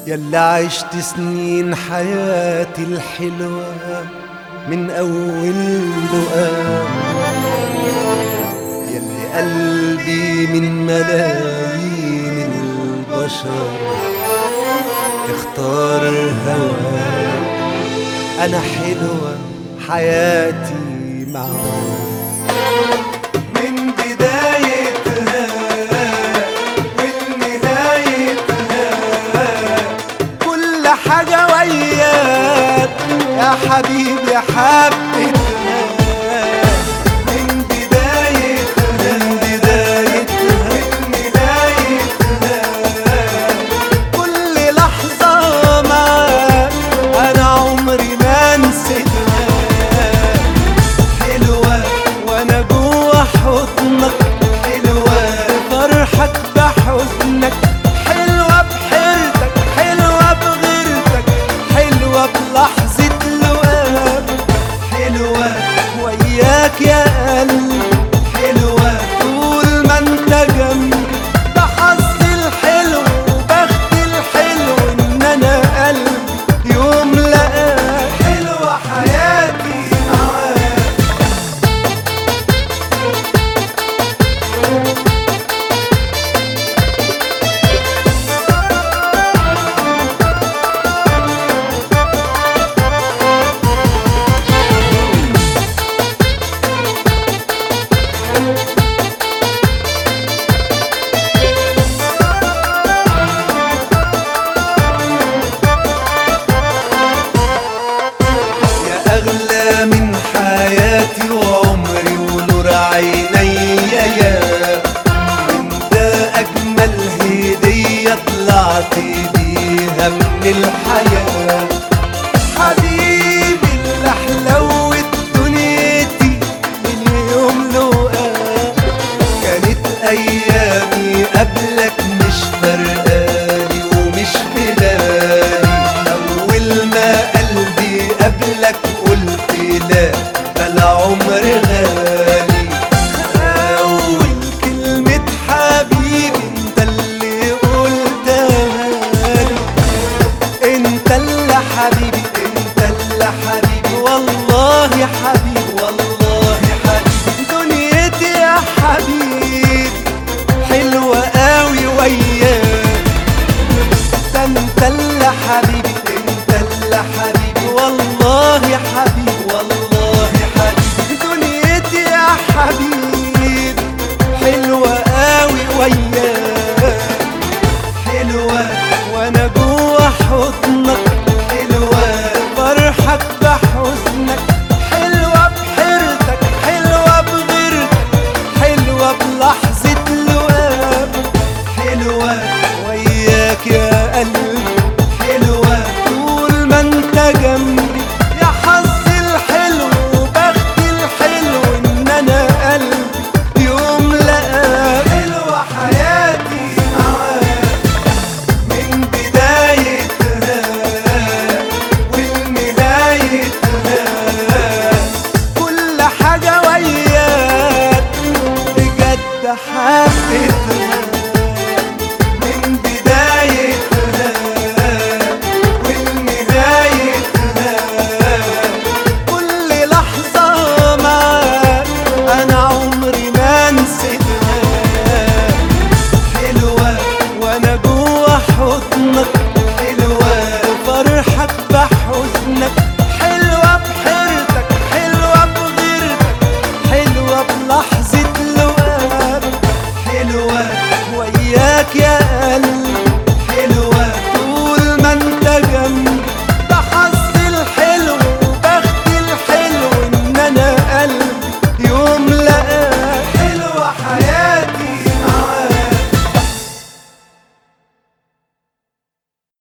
يلا عشت سنين حياتي الحلوة من أول لقاء يلي قلبي من ملايين البشر اختار هواك أنا حلوة حياتي معاك من بدايتها والنهايتها كل حاجة وياك يا حبيبي حبيتها من بدايتها من بدايتها ونهايتها كل لحظة معاك أنا عمري ما نسيتها حلوة وأنا جوا حضنك حلوة فرحك بحزنك حلوة بحيرتك حلوة بغيرتك حلوة بلحظة لقاك حلوة وياك يا قلبي حلوة طول ما انت جنبي ده حظي الحلو وبختي الحلو ان انا قلبي يوم لقاك حلوة حياتي معاك يا أغلى من حياتي وعمري ونور عيني يا انت أجمل هدية طلعت بيها من الحياة